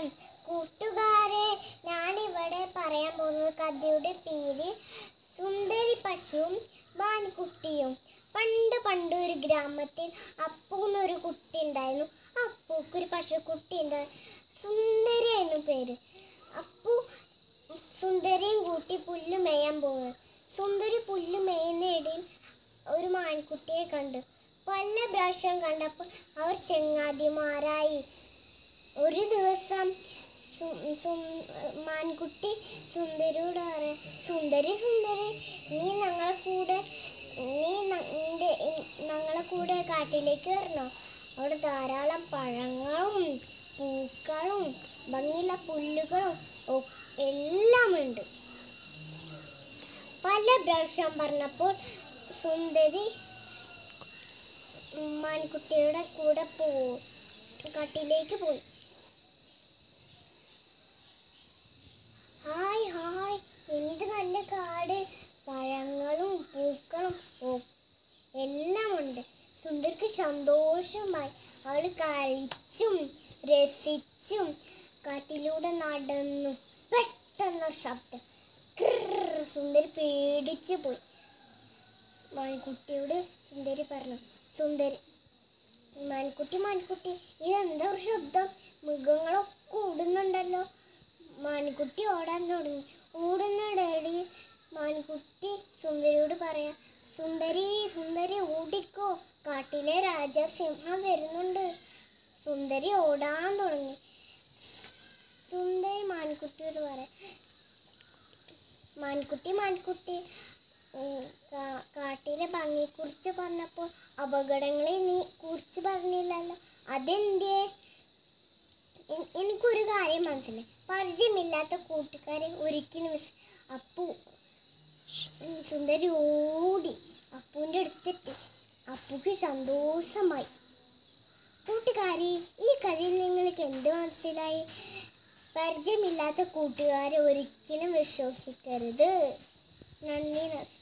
നമസ്കാരം കൂട്ടുകാരെ ഞാനിവിടെ പറയാൻ പോകുന്നത് കഥയുടെ പേര് സുന്ദരി പശുവും മാൻകുട്ടിയും പണ്ട് പണ്ട് ഒരു ഗ്രാമത്തിൽ അപ്പു എന്നൊരു കുട്ടി ഉണ്ടായിരുന്നു അപ്പൂക്ക് ഒരു പശുക്കുട്ടി ഉണ്ടായിരുന്നു സുന്ദരിയായിരുന്നു പേര് അപ്പു സുന്ദരിയും കൂട്ടി പുല്ല് മേയാൻ പോകുന്നത് സുന്ദരി പുല്ല് മേയുന്ന ഇടയിൽ ഒരു മാൻകുട്ടിയെ കണ്ടു പല പ്രാവശ്യം കണ്ടപ്പോൾ അവർ ചെങ്ങാതിമാരായി ഒരു ദിവസം സു- സു- മാൻകുട്ടി സുന്ദരിയോട് പറയാം സുന്ദരി സുന്ദരി നീ ഞങ്ങളെ കൂടെ നീ ന- നിന്റെ ഞങ്ങളെ കൂടെ കാട്ടിലേക്ക് വരണോ അവിടെ ധാരാളം പഴങ്ങളും പൂക്കളും ഭംഗിയുള്ള പുല്ലുകളും ഒ- എല്ലാം ഉണ്ട് പല പ്രാവശ്യം പറഞ്ഞപ്പോൾ സുന്ദരി മാൻകുട്ടിയുടെ കൂടെ പോ കാട്ടിലേക്ക് പോയി ഹായ് ഹായ് എന്ത് നല്ല കാട് പഴങ്ങളും പൂക്കളും ഓ എല്ലാം ഉണ്ട് സുന്ദരിക്ക് സന്തോഷമായി അവൾ കഴിച്ചും രസിച്ചും കാട്ടിലൂടെ നടന്നു പെട്ടെന്ന് ശബ്ദം ക്രിർ. സുന്ദരി പേടിച്ചു പോയി മാൻകുട്ടിയോട് സുന്ദരി പറഞ്ഞു സുന്ദരി മാൻകുട്ടി മാൻകുട്ടി ഇതെന്താ ഒരു ശബ്ദം മൃഗങ്ങളൊക്കെ ഓടുന്നുണ്ടല്ലോ മാൻകുട്ടി ഓടാൻ തുടങ്ങി ഓടുന്നിടയിൽ മാൻകുട്ടി സുന്ദരിയോട് പറയാം സുന്ദരി സുന്ദരി ഓടിക്കോ കാട്ടിലെ രാജസിംഹം വരുന്നുണ്ട് സുന്ദരി ഓടാൻ തുടങ്ങി സുന്ദരി മാൻകുട്ടിയോട് പറയാം മാൻകുട്ടി മാൻകുട്ടി ഉം, കാ- കാട്ടിലെ ഭംഗിയെക്കുറിച്ച് പറഞ്ഞപ്പോൾ അപകടങ്ങളെ നീ കുറിച്ച് പറഞ്ഞില്ലല്ലോ അതെന്തേ എ- എനിക്കൊരു കാര്യം മനസ്സിലായി പരിചയമില്ലാത്ത കൂട്ടുകാരെ ഒരിക്കലും മിസ് അപ്പു ഉം, സുന്ദരി ഓടി അപ്പുവിൻ്റെ അടുത്തെത്തി അപ്പുക്ക് സന്തോഷമായി കൂട്ടുകാരി ഈ കഥയിൽ നിങ്ങൾക്ക് എന്ത് മനസ്സിലായി പരിചയമില്ലാത്ത കൂട്ടുകാരെ ഒരിക്കലും വിശ്വസിക്കരുത് നന്ദി നമസ്കാരം